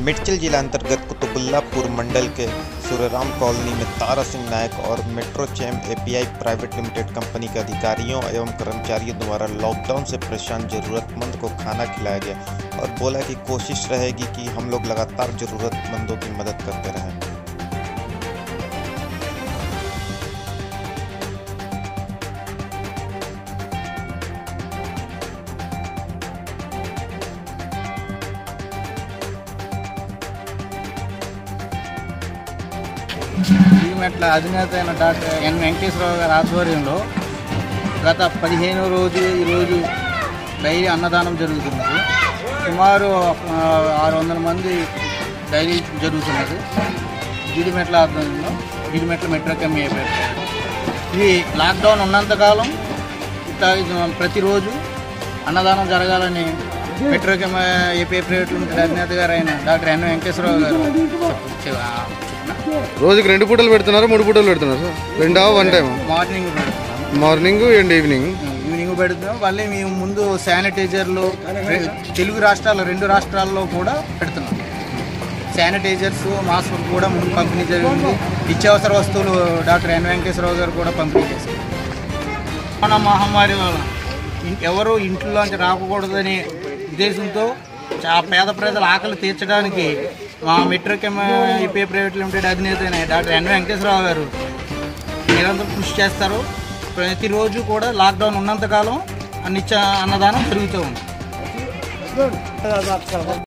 मिर्चिल जिला अंतर्गत कुतुबुल्लापुर मंडल के सूर्यराम कॉलोनी में तारा सिंह नायक और Metrochem API private limited company के अधिकारियों एवं कर्मचारियों द्वारा लॉकडाउन से परेशान जरूरतमंद को खाना खिलाया गया और बोला कि कोशिश रहेगी कि हम लोग लगातार जरूरतमंदों की मदद करते रहें మెట్ల అధినేత అయిన డాక్టర్ ఎన్ వెంకటేశ్వరరావు గారి ఆధ్వర్యంలో గత పదిహేను రోజు ఈరోజు డైలీ అన్నదానం జరుగుతున్నది సుమారు ఆ, ఆరు వందల మంది డైలీ జరుగుతున్నది గిడిమెట్ల ఆధ్వర్యంలో గిడిమెట్ల మెట్రో కమ్మి అయిపోయారు ఇది లాక్డౌన్ ఉన్నంతకాలం ఇట్లా ఇది ప్రతిరోజు అన్నదానం జరగాలని మెట్రో కెమ్ ఏపీ ప్రైవేట్ లిమిటెడ్ అధినేత గారు అయిన డాక్టర్ ఎన్ వెంకటేశ్వరరావు గారు చెప్- చెప్పిన రోజుకి రెండు పూటలు పెడుతున్నారా మూడు పూటలు పెడుతున్నారు సార్ రెండా వన్ టైం మార్నింగ్ పెడుతున్నాము మార్నింగ్ అండ్ ఈవినింగ్ ఈవినింగ్ పెడుతున్నాం మళ్ళీ మేము ముందు శానిటైజర్లు రె- తెలుగు రాష్ట్రాల్లో రెండు రాష్ట్రాల్లో కూడా పెడుతున్నాం శానిటైజర్స్ మాస్కులు కూడా ముందు పంపిణీ జరిగింది నిత్యావసర వస్తువులు డాక్టర్ ఎన్ వెంకటేశ్వరరావు గారు కూడా పంపిణీ చేశారు కరోనా మహమ్మారి వల్ల ఇన్- ఎవరు ఇంట్లోంచి రాకూడదనే ఉద్దేశంతో చా పేద ప్రజల ఆకలి తీర్చడానికి మా మెట్రో కెమ్ ఈపీ ప్రైవేట్ లిమిటెడ్ అధినేత అయిన డాక్టర్ ఎన్ వెంకటేశ్వరరావు గారు నిరంతరం కృషి చేస్తారు ప్రతిరోజు కూడా లాక్డౌన్ ఉన్నంతకాలం నిత్య అన్నదానం జరుగుతూ ఉంది